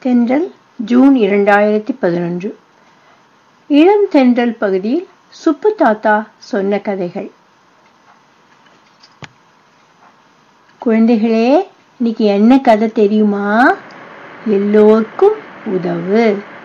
தென்றல் ஜூன் இரண்டாயிரத்தி பதினொன்று இளம் தென்றல் பகுதியில் சுப்பு தாத்தா சொன்ன கதைகள் குழந்தைகளே இன்னைக்கு என்ன கதை தெரியுமா எல்லோருக்கும் உதவு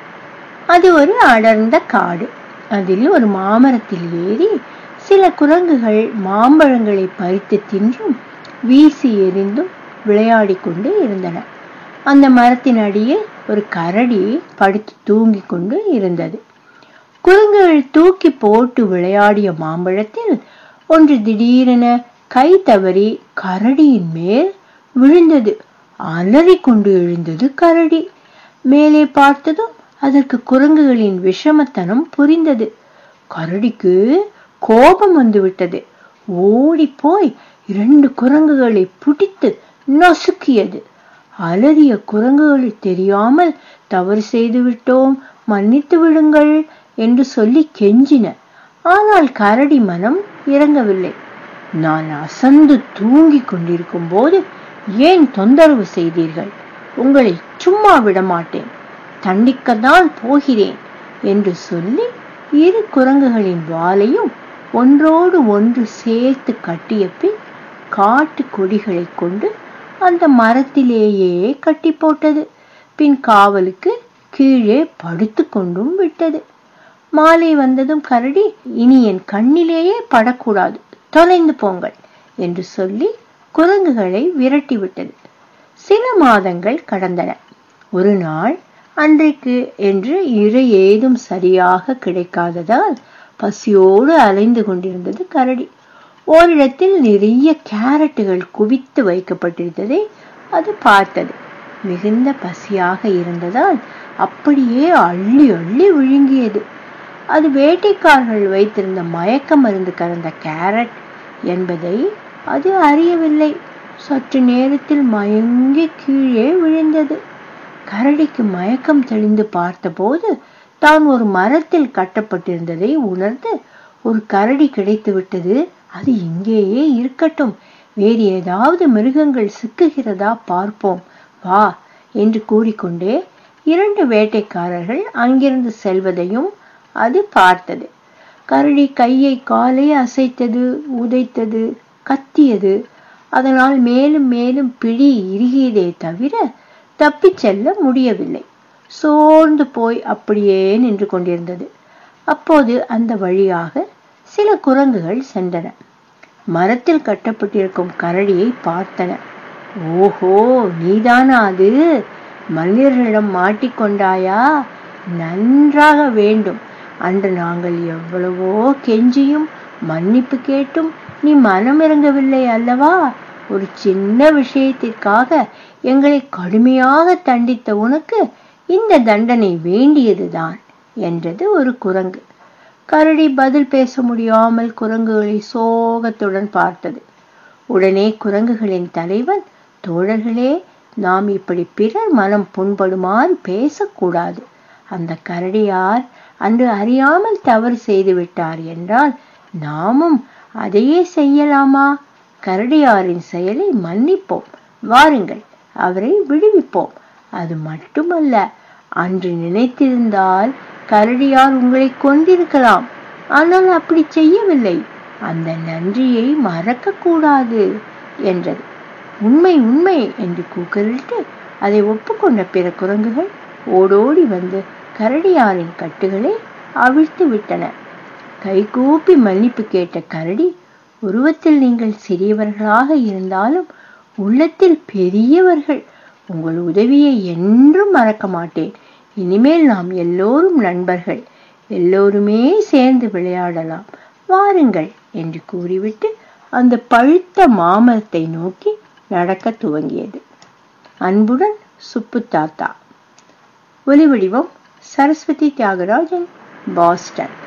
அது ஒரு அடர்ந்த காடு அதில் ஒரு மாமரத்தில் ஏறி சில குரங்குகள் மாம்பழங்களை பறித்து தின்றும் வீசி எறிந்தும் விளையாடிக் கொண்டு இருந்தன அந்த மரத்தின் அடியில் ஒரு கரடி படுத்து தூங்கிக் கொண்டு இருந்தது குரங்குகள் தூக்கி போட்டு விளையாடிய மாம்பழத்தில் ஒன்று திடீரென கை தவறி கரடியின் மேல் விழுந்தது அலறி கொண்டு எழுந்தது கரடி மேலே பார்த்ததும் அதற்கு குரங்குகளின் விஷமத்தனம் புரிந்தது கரடிக்கு கோபம் வந்து விட்டது ஓடி போய் இரண்டு குரங்குகளை பிடித்து நசுக்கியது அலறிய குரங்குகள் தெரியாமல் தவறு செய்து விட்டோம் மன்னித்து விடுங்கள் என்று சொல்லி கெஞ்சின ஆனால் கரடி மனம் இறங்கவில்லை நான் அசந்து தூங்கிக் கொண்டிருக்கும் போது ஏன் தொந்தரவு செய்தீர்கள் உங்களை சும்மா விடமாட்டேன் தண்டிக்கத்தான் போகிறேன் என்று சொல்லி இரு குரங்குகளின் வாலையும் ஒன்றோடு ஒன்று சேர்த்து கட்டிய பின் காட்டு கொடிகளை கொண்டு அந்த மரத்திலேயே கட்டி போட்டது பின் காவலுக்கு கீழே படுத்து கொண்டும் விட்டது மாலை வந்ததும் கரடி இனி என் கண்ணிலேயே படக்கூடாது தொலைந்து போங்கள் என்று சொல்லி குரங்குகளை விரட்டி விட்டது சில மாதங்கள் கடந்தன ஒரு நாள் அன்றைக்கு என்று இரு ஏதும் சரியாக கிடைக்காததால் பசியோடு அலைந்து கொண்டிருந்தது கரடி ஓரிடத்தில் நிறைய கேரட்டுகள் குவித்து வைக்கப்பட்டிருந்ததை அது பார்த்தது மிகுந்த பசியாக இருந்ததால் அப்படியே அள்ளி அள்ளி விழுங்கியது அது வேட்டைக்காரர்கள் வைத்திருந்த மயக்க மருந்து கலந்த கேரட் என்பதை அது அறியவில்லை சற்று நேரத்தில் மயங்கி கீழே விழுந்தது கரடிக்கு மயக்கம் தெளிந்து பார்த்தபோது தான் ஒரு மரத்தில் கட்டப்பட்டிருந்ததை உணர்ந்து ஒரு கரடி கிடைத்து விட்டது அது இங்கேயே இருக்கட்டும் வேறு ஏதாவது மிருகங்கள் சிக்குகிறதா பார்ப்போம் வா என்று கூறிக்கொண்டே இரண்டு வேட்டைக்காரர்கள் அங்கிருந்து செல்வதையும் அது பார்த்தது கரடி கையை காலை அசைத்தது உதைத்தது கத்தியது அதனால் மேலும் மேலும் பிடி இறுகியதே தவிர தப்பிச் செல்ல முடியவில்லை சோர்ந்து போய் அப்படியே நின்று கொண்டிருந்தது அப்போது அந்த வழியாக சில குரங்குகள் சென்றன மரத்தில் கட்டப்பட்டிருக்கும் கரடியை பார்த்தன ஓஹோ நீதானா அது மனிதர்களிடம் மாட்டிக்கொண்டாயா நன்றாக வேண்டும் அன்று நாங்கள் எவ்வளவோ கெஞ்சியும் மன்னிப்பு கேட்டும் நீ மனமிறங்கவில்லை அல்லவா ஒரு சின்ன விஷயத்திற்காக எங்களை கடுமையாக தண்டித்த உனக்கு இந்த தண்டனை வேண்டியதுதான் என்றது ஒரு குரங்கு கரடி பதில் பேச முடியாமல் குரங்குகளை சோகத்துடன் பார்த்தது உடனே குரங்குகளின் தலைவன் தோழர்களே நாம் இப்படி பிறர் மனம் புண்படுமாறு பேசக்கூடாது அந்த கரடியார் அன்று அறியாமல் தவறு செய்து விட்டார் என்றால் நாமும் அதையே செய்யலாமா கரடியாரின் செயலை மன்னிப்போம் வாருங்கள் அவரை விடுவிப்போம் அது மட்டுமல்ல அன்று நினைத்திருந்தால் கரடியார் உங்களை கொண்டிருக்கலாம் ஆனால் அப்படி செய்யவில்லை அந்த நன்றியை மறக்க கூடாது என்றது உண்மை உண்மை என்று கூக்கலிட்டு அதை ஒப்புக்கொண்ட பிற குரங்குகள் ஓடோடி வந்து கரடியாரின் கட்டுகளை அவிழ்த்து விட்டன கைகூப்பி மன்னிப்பு கேட்ட கரடி உருவத்தில் நீங்கள் சிறியவர்களாக இருந்தாலும் உள்ளத்தில் பெரியவர்கள் உங்கள் உதவியை என்றும் மறக்க மாட்டேன் இனிமேல் நாம் எல்லோரும் நண்பர்கள் எல்லோருமே சேர்ந்து விளையாடலாம் வாருங்கள் என்று கூறிவிட்டு அந்த பழுத்த மாமரத்தை நோக்கி நடக்க துவங்கியது அன்புடன் சுப்பு தாத்தா ஒலி வடிவம் சரஸ்வதி தியாகராஜன் பாஸ்டன்